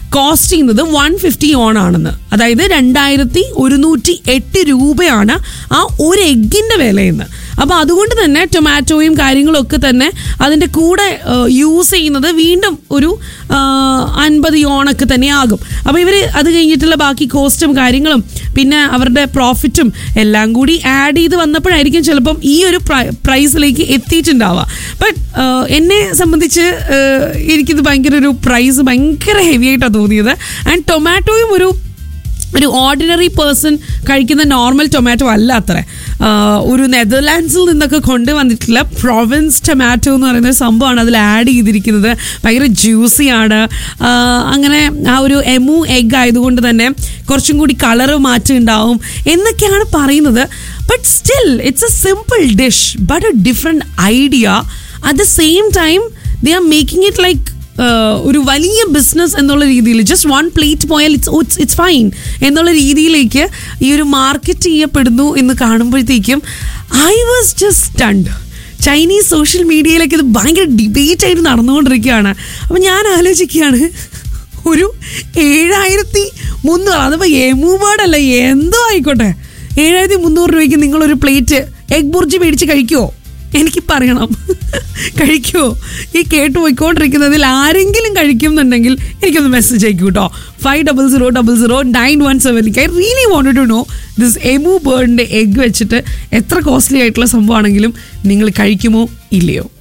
cost ചെയ്യുന്നത് one fifty on ആണെന്ന് അതായത് രണ്ടായിരത്തി ഒരുന്നൂറ്റി എട്ട് രൂപയാണ് ആ ഒരു എഗ്ഗിൻ്റെ വിലയെന്ന് അപ്പോൾ അതുകൊണ്ട് തന്നെ ടൊമാറ്റോയും കാര്യങ്ങളും ഒക്കെ തന്നെ അതിൻ്റെ കൂടെ യൂസ് ചെയ്യുന്നത് വീണ്ടും ഒരു ആ, അൻപത് യോണൊക്കെ തന്നെ ആകും അപ്പോൾ ഇവർ അത് കഴിഞ്ഞിട്ടുള്ള ബാക്കി കോസ്റ്റും കാര്യങ്ങളും പിന്നെ അവരുടെ പ്രോഫിറ്റും എല്ലാം കൂടി ആഡ് ചെയ്ത് വന്നപ്പോഴായിരിക്കും ചിലപ്പം ഈ ഒരു പ്രൈസിലേക്ക് എത്തിയിട്ടുണ്ടാവുക ബട്ട് എന്നെ സംബന്ധിച്ച് ആ, എനിക്കിത് ഭയങ്കര ഒരു പ്രൈസ് ഭയങ്കര ഹെവി ആയിട്ടാണ് തോന്നിയത് ആൻഡ് ടൊമാറ്റോയും ഒരു ഒരു ഓർഡിനറി പേഴ്സൺ കഴിക്കുന്ന നോർമൽ ടൊമാറ്റോ അല്ല അത്ര ഒരു നെതർലാൻഡ്സിൽ നിന്നൊക്കെ കൊണ്ടുവന്നിട്ടുള്ള പ്രൊവിൻസ് ടൊമാറ്റോ എന്ന് പറയുന്ന ഒരു സംഭവമാണ് അതിൽ ആഡ് ചെയ്തിരിക്കുന്നത് ഭയങ്കര ജ്യൂസിയാണ് അങ്ങനെ ആ ഒരു എമു എഗ് ആയതുകൊണ്ട് തന്നെ കുറച്ചും കൂടി കളറ് മാറ്റം ഉണ്ടാവും എന്നൊക്കെയാണ് പറയുന്നത് but still it's a simple dish but a different idea at the same time they are making it like ഏഹ് ഒരു വലിയ ബിസിനസ് എന്നുള്ള രീതിയിൽ ജസ്റ്റ് വൺ പ്ലേറ്റ് പോയാൽ ഇറ്റ്സ് ഇറ്റ്സ് ഫൈൻ എന്നുള്ള രീതിയിലേക്ക് ഈ ഒരു മാർക്കറ്റ് ചെയ്യപ്പെടുന്നു എന്ന് കാണുമ്പോഴത്തേക്കും I was just stunned Chinese social മീഡിയയിലൊക്കെ ഇത് ഭയങ്കര ഡിബേറ്റ് ആയിട്ട് നടന്നുകൊണ്ടിരിക്കുകയാണ് അപ്പം ഞാൻ ആലോചിക്കുകയാണ് ഒരു ഏഴായിരത്തി മുന്നൂറ് അതിപ്പോൾ എമു ബേർഡല്ല എന്തോ ആയിക്കോട്ടെ ഏഴായിരത്തി മുന്നൂറ് രൂപയ്ക്ക് നിങ്ങളൊരു പ്ലേറ്റ് എഗ് ബുർജി മേടിച്ച് കഴിക്കുമോ എനിക്ക് പറയണം കഴിക്കുമോ ഈ കേട്ട് പോയിക്കൊണ്ടിരിക്കുന്നതിൽ ആരെങ്കിലും കഴിക്കുന്നുണ്ടെങ്കിൽ എനിക്കൊന്ന് മെസ്സേജ് അയക്കൂ കേട്ടോ five double zero double zero nine one seven I really want to know this emu ബേർഡിൻ്റെ എഗ് വെച്ചിട്ട് എത്ര കോസ്റ്റ്ലി ആയിട്ടുള്ള സംഭവമാണെങ്കിലും നിങ്ങൾ കഴിക്കുമോ ഇല്ലയോ